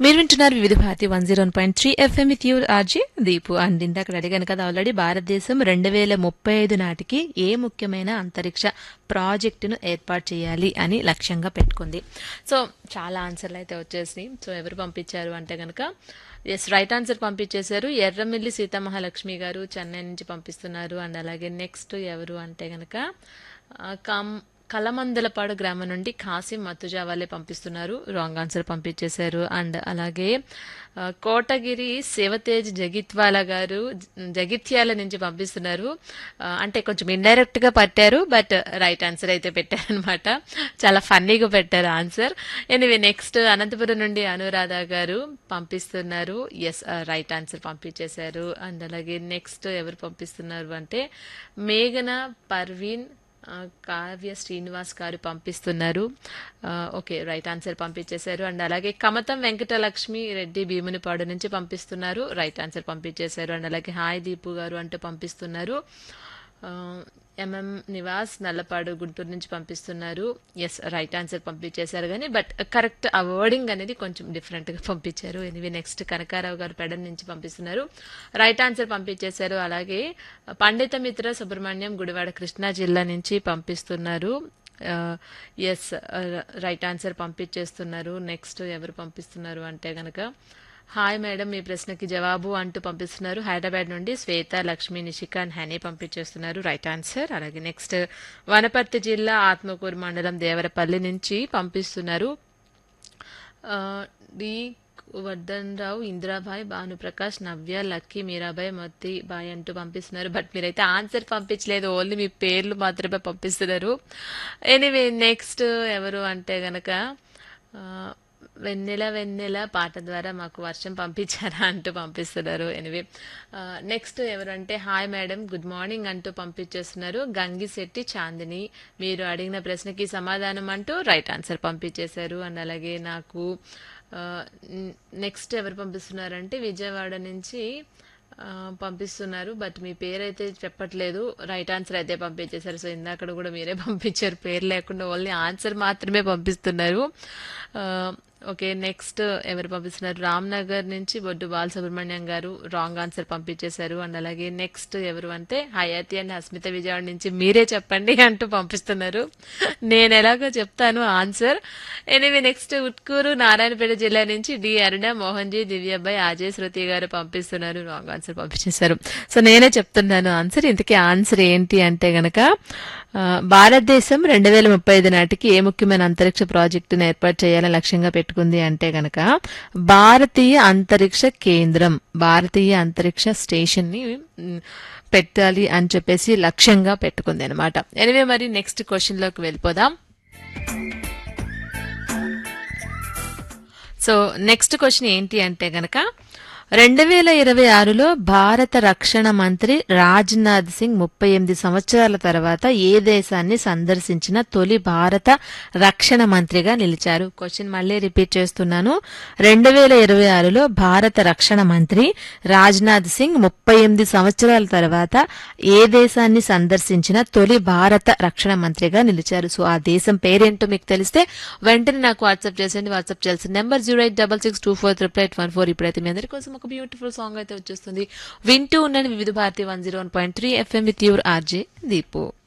మీరు వింటున్నారు Vividh Bharati one zero point three FM with your RJ Deepu and ఇందాక అడిగాను కదా ఆల్రెడీ భారతదేశం రెండు వేల ముప్పై ఐదు నాటికి ఏ ముఖ్యమైన అంతరిక్ష ప్రాజెక్టును ఏర్పాటు చేయాలి అని లక్ష్యంగా పెట్టుకుంది సో చాలా ఆన్సర్లు అయితే వచ్చేసినాయి సో ఎవరు పంపించారు అంటే కనుక ఎస్ రైట్ ఆన్సర్ పంపించేశారు ఎర్రమిల్లి సీతామహాలక్ష్మి గారు చెన్నై నుంచి పంపిస్తున్నారు అండ్ అలాగే నెక్స్ట్ ఎవరు అంటే కనుక ఆ, కమ్ కలమందలపాడు గ్రామం నుండి కాసిం మతుజా వాళ్ళే పంపిస్తున్నారు రాంగ్ ఆన్సర్ పంపించేశారు అండ్ అలాగే ఆ, కోటగిరి శివతేజ్ జగిత్వాల గారు జ- జగిత్యాల నుంచి పంపిస్తున్నారు ఆ, అంటే కొంచెం ఇండైరెక్ట్ గా పట్టారు బట్ రైట్ ఆన్సర్ అయితే పెట్టారనమాట చాలా ఫన్నీగా పెట్టారు ఆన్సర్ ఎనివే నెక్స్ట్ అనంతపురం నుండి అనురాధ గారు పంపిస్తున్నారు ఎస్ రైట్ ఆన్సర్ పంపించేశారు అండ్ అలాగే నెక్స్ట్ ఎవరు పంపిస్తున్నారు అంటే మేఘన పర్వీన్ ఆ, కావ్య శ్రీనివాస్ గారు పంపిస్తున్నారు ఆ, ఓకే రైట్ ఆన్సర్ పంపించేశారు అండ్ అలాగే కమతం వెంకటలక్ష్మి రెడ్డి భీమునిపాడు నుంచి పంపిస్తున్నారు రైట్ ఆన్సర్ పంపించేశారు అండ్ అలాగే హాయ్ దీపు గారు అంటూ పంపిస్తున్నారు ఆ, ఎంఎం నివాస్ నల్లపాడు గుంటూరు నుంచి పంపిస్తున్నారు ఎస్ రైట్ ఆన్సర్ పంపించేశారు కానీ బట్ కరెక్ట్ ఆ వర్డింగ్ అనేది కొంచెం డిఫరెంట్గా పంపించారు ఎనివే నెక్స్ట్ కనకారావు గారు పెడన్ నుంచి పంపిస్తున్నారు రైట్ ఆన్సర్ పంపించేశారు అలాగే పండిత మిత్ర సుబ్రహ్మణ్యం గుడివాడ కృష్ణా జిల్లా నుంచి పంపిస్తున్నారు ఎస్ రైట్ ఆన్సర్ పంపించేస్తున్నారు నెక్స్ట్ ఎవరు పంపిస్తున్నారు అంటే గనక హాయ్ మేడం మీ ప్రశ్నకి జవాబు అంటూ పంపిస్తున్నారు హైదరాబాద్ నుండి శ్వేత లక్ష్మి నిషిక అండ్ హనీ పంపించేస్తున్నారు రైట్ ఆన్సర్ అలాగే నెక్స్ట్ వనపర్తి జిల్లా ఆత్మకూరు మండలం దేవరపల్లి నుంచి పంపిస్తున్నారు ఆ, డి వర్ధన్ రావు ఇందిరాబాయ్ భానుప్రకాష్ నవ్య లక్కీ మీరాబాయ్ మొత్తి బాయ్ అంటూ పంపిస్తున్నారు బట్ మీరైతే ఆన్సర్ పంపించలేదు ఓన్లీ మీ పేర్లు మాత్రమే పంపిస్తున్నారు ఎనీవే నెక్స్ట్ ఎవరు అంటే గనక ఆ, వెన్నెల వెన్నెల పాట ద్వారా మాకు వర్షం పంపించారా అంటూ పంపిస్తున్నారు ఎనివే నెక్స్ట్ ఎవరంటే హాయ్ మేడం గుడ్ మార్నింగ్ అంటూ పంపించేస్తున్నారు గంగిశెట్టి చాందిని మీరు అడిగిన ప్రశ్నకి సమాధానం అంటూ రైట్ ఆన్సర్ పంపించేశారు అండ్ అలాగే నాకు నెక్స్ట్ ఎవరు పంపిస్తున్నారంటే విజయవాడ నుంచి ఆ, పంపిస్తున్నారు బట్ మీ పేరు అయితే చెప్పట్లేదు రైట్ ఆన్సర్ అయితే పంపించేశారు సో ఇందాక కూడా మీరే పంపించారు పేరు లేకుండా ఓన్లీ ఆన్సర్ మాత్రమే పంపిస్తున్నారు ఆ, ఓకే నెక్స్ట్ ఎవరు పంపిస్తున్నారు రామ్నగర్ నుంచి బొడ్డు బాలసుబ్రహ్మణ్యం గారు రాంగ్ ఆన్సర్ పంపించేశారు అండ్ అలాగే నెక్స్ట్ ఎవరు అంటే హయాతి అండ్ హస్మిత విజయవాడ నుంచి మీరే చెప్పండి అంటూ పంపిస్తున్నారు నేను ఎలాగో చెప్తాను answer anyway next Utkur Narayanpet జిల్లా నుంచి డి అరుణ మోహన్ జీ దివ్యాబాయ్ అజయ్ శృతి గారు పంపిస్తున్నారు రాంగ్ ఆన్సర్ పంపించేశారు సో నేనే చెప్తున్నాను ఆన్సర్ ఇంతకీ ఆన్సర్ ఏంటి అంటే గనక ఆ, భారతదేశం రెండు వేల ముప్పై ఐదు నాటికి ఏ ముఖ్యమైన అంతరిక్ష ప్రాజెక్టును ఏర్పాటు చేయాలని లక్ష్యంగా పెట్టుకుంది అంటే గనక భారతీయ అంతరిక్ష కేంద్రం భారతీయ అంతరిక్ష స్టేషన్ ని మ్, పెట్టాలి అని చెప్పేసి లక్ష్యంగా పెట్టుకుంది అనమాట ఎనివే మరి నెక్స్ట్ క్వశ్చన్ లోకి వెళ్ళిపోదాం సో నెక్స్ట్ క్వశ్చన్ ఏంటి అంటే గనక రెండు వేల ఇరవై ఆరులో భారత రక్షణ మంత్రి రాజ్నాథ్ సింగ్ ముప్పై ఎనిమిది సంవత్సరాల తర్వాత ఏ దేశాన్ని సందర్శించిన తొలి భారత రక్షణ మంత్రిగా నిలిచారు క్వశ్చన్ మళ్ళీ రిపీట్ చేస్తున్నాను రెండు వేల ఇరవై ఆరులో భారత రక్షణ మంత్రి రాజ్నాథ్ సింగ్ ముప్పై ఎనిమిది సంవత్సరాల తర్వాత ఏ దేశాన్ని సందర్శించిన తొలి భారత రక్షణ మంత్రిగా నిలిచారు సో ఆ దేశం పేరేంటో మీకు తెలిస్తే వెంటనే నాకు వాట్సాప్ చేసేయండి వాట్సాప్ చేయాల్సిన number zero eight double six two four triple eight one four ఇప్పుడైతే మీ అందరి కోసం ఒక బ్యూటిఫుల్ సాంగ్ అయితే వచ్చేస్తుంది వింటూ ఉండండి Vividh Bharati one zero one point three FM with your RJ Deepu